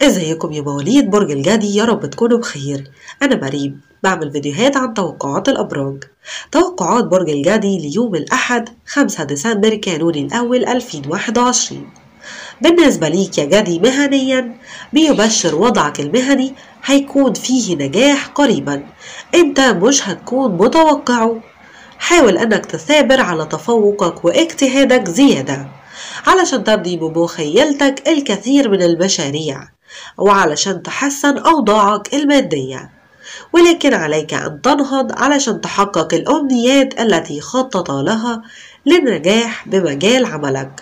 ازيكم يا مواليد برج الجدي يا رب تكونوا بخير انا مريم بعمل فيديوهات عن توقعات الابراج توقعات برج الجدي ليوم الاحد 5 ديسمبر كانون الاول 2021 بالنسبة ليك يا جدي مهنيا بيبشر وضعك المهني هيكون فيه نجاح قريبا انت مش هتكون متوقعه حاول انك تثابر على تفوقك واجتهادك زيادة علشان تبني بمخيلتك الكثير من المشاريع وعلشان تحسن أوضاعك المادية ولكن عليك أن تنهض علشان تحقق الأمنيات التي خطط لها للنجاح بمجال عملك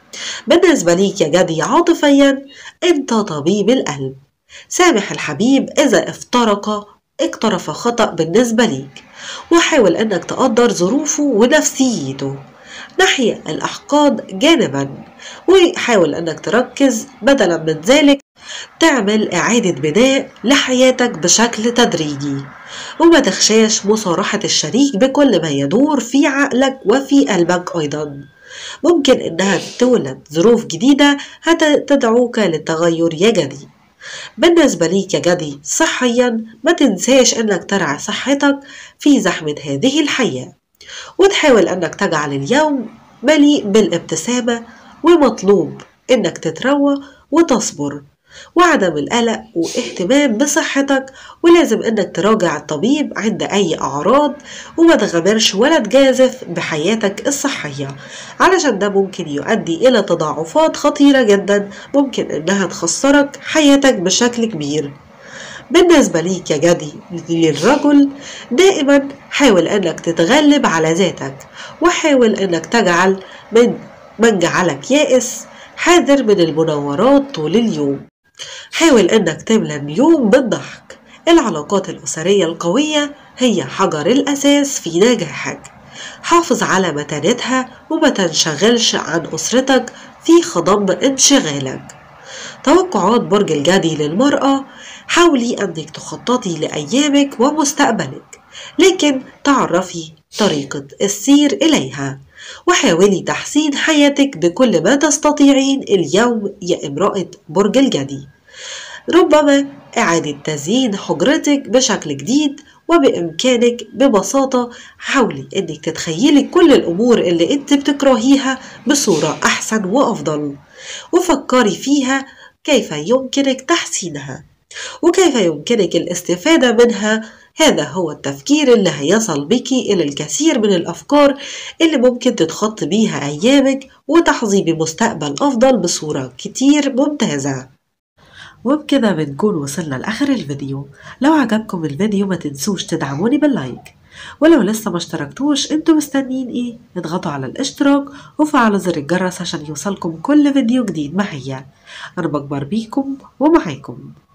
بالنسبة ليك يا جدي عاطفيا أنت طبيب القلب سامح الحبيب إذا افترق اقترف خطأ بالنسبة ليك وحاول أنك تقدر ظروفه ونفسيته نحي الأحقاد جانبا وحاول أنك تركز بدلا من ذلك تعمل إعادة بناء لحياتك بشكل تدريجي وما تخشاش مصارحة الشريك بكل ما يدور في عقلك وفي قلبك أيضا ممكن إنها تولد ظروف جديدة هتدعوك للتغير يا جدي بالنسبة ليك يا جدي صحيا ما تنساش إنك ترعى صحتك في زحمة هذه الحياة وتحاول أنك تجعل اليوم مليء بالابتسامة ومطلوب إنك تتروى وتصبر وعدم القلق واهتمام بصحتك ولازم انك تراجع الطبيب عند اي اعراض وما تغامرش ولا تجازف بحياتك الصحية علشان ده ممكن يؤدي الى تضاعفات خطيرة جدا ممكن انها تخسرك حياتك بشكل كبير بالنسبة ليك يا جدي للرجل دائما حاول انك تتغلب على ذاتك وحاول انك تجعل من من جعلك يائس حذر من المناورات طول اليوم حاول انك تملى اليوم بالضحك العلاقات الأسرية القوية هي حجر الأساس في نجاحك حافظ على متانتها وما تنشغلش عن أسرتك في خضم انشغالك توقعات برج الجدي للمرأة حاولي أنك تخططي لأيامك ومستقبلك لكن تعرفي طريقة السير إليها وحاولي تحسين حياتك بكل ما تستطيعين اليوم يا امرأة برج الجدي ربما إعادة تزيين حجرتك بشكل جديد وبإمكانك ببساطة حاولي إنك تتخيلي كل الأمور اللي أنت بتكرهيها بصورة أحسن وأفضل وفكري فيها كيف يمكنك تحسينها وكيف يمكنك الاستفادة منها هذا هو التفكير اللي هيصل بك إلى الكثير من الأفكار اللي ممكن تتخط بيها أيامك وتحظي بمستقبل أفضل بصورة كتير ممتازة وبكده بنكون وصلنا لآخر الفيديو لو عجبكم الفيديو ما تنسوش تدعموني باللايك ولو لسه ما اشتركتوش انتوا مستنيين ايه اضغطوا على الاشتراك وفعلوا زر الجرس عشان يوصلكم كل فيديو جديد معايا انا بكبر بيكم ومعاكم